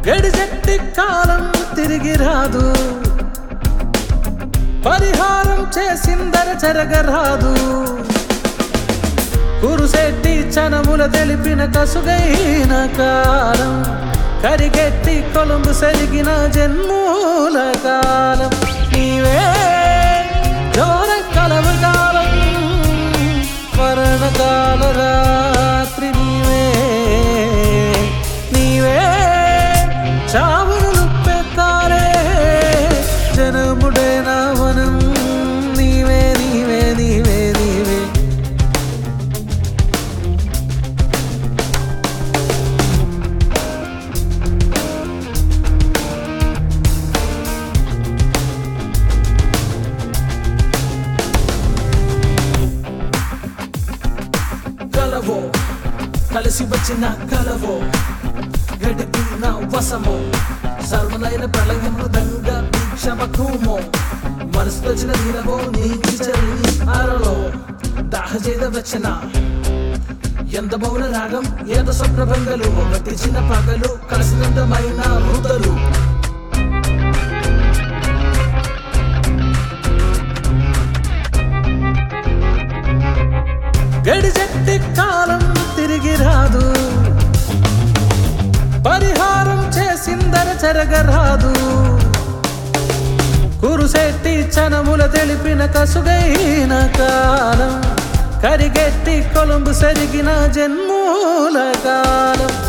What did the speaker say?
గడిజెట్టి కాలం తిరిగి రాదు పరిహారం చేసిందర జరగరాదు కురుసెట్టి చనముల తెలిపిన కసుగైన కాలం కరిగెట్టి కొలుంబు సరిగిన జన్మూల కాలం నీవే జోర కలవ కాలం మరణకాల రాత్రి నీవే నీవే చావును నుప్పెత్తారే జనముడే నా వనం నీవే నీవే నీవే నీవే కలవో కలిసి వచ్చిన కలవో గడిపిన వసమో సర్వనైన ప్రళయ మృదంగ దీక్షమకుమో మనసు వచ్చిన నీరవో నీకి చరి అరలో దాహజేద వచ్చిన ఎంత మౌన రాగం ఏద స్వప్నభంగలు ఒకటి చిన్న పగలు కలిసినంతమైన మృతలు గడిజెట్టి కాలం తిరిగి రాదు పరిహారం చేసిందర జరగరాదు కురుసెట్టి చనముల తెలిపిన కసుగైన కాలం కరిగెట్టి కొలుంబు సరిగిన జన్మూల కాలం